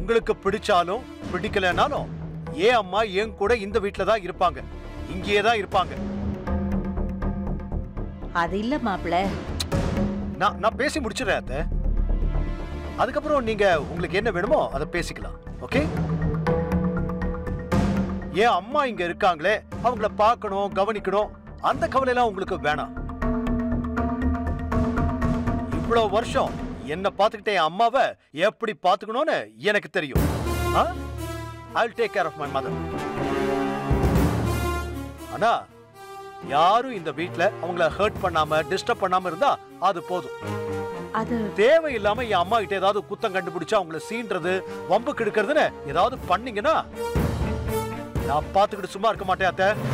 உங்களுக்கு பிடிச்சாலும் பிடிக்கலனாலும் ஏன் அம்மா என் கூட இந்த வீட்ல தான் இருப்பாங்க இங்கேயே தான் இருப்பாங்க அது இல்ல மாப்பிள நான் நான் பேசி முடிச்சிடுறேன் அத்தை அதுக்கப்புறம் நீங்க உங்களுக்கு என்ன வேணுமோ அதை பேசிக்கலாம் ஓகே ஏன் அம்மா இங்க இருக்காங்களே அவங்கள பார்க்கணும் கவனிக்கணும் அந்த கவலையெல்லாம் உங்களுக்கு வேணாம் இவ்வளவு வருஷம் என்ன பார்த்துக்கிட்டே என் அம்மாவை எப்படி பார்த்துக்கணும்னு எனக்கு தெரியும் I take care of my mother ஆனா யாரும் இந்த வீட்ல அவங்கள ஹர்ட் பண்ணாம டிஸ்டர்ப் பண்ணாம இருந்தா அது போதும் அது தேவையில்லாம என் அம்மா கிட்ட ஏதாவது குத்தம் கண்டுபிடிச்சு அவங்கள சீன்றது வம்பு கெடுக்கிறதுன்னு ஏதாவது பண்ணீங்கன்னா நான் பார்த்துக்கிட்டு சும்மா இருக்க மாட்டேன் அத்தை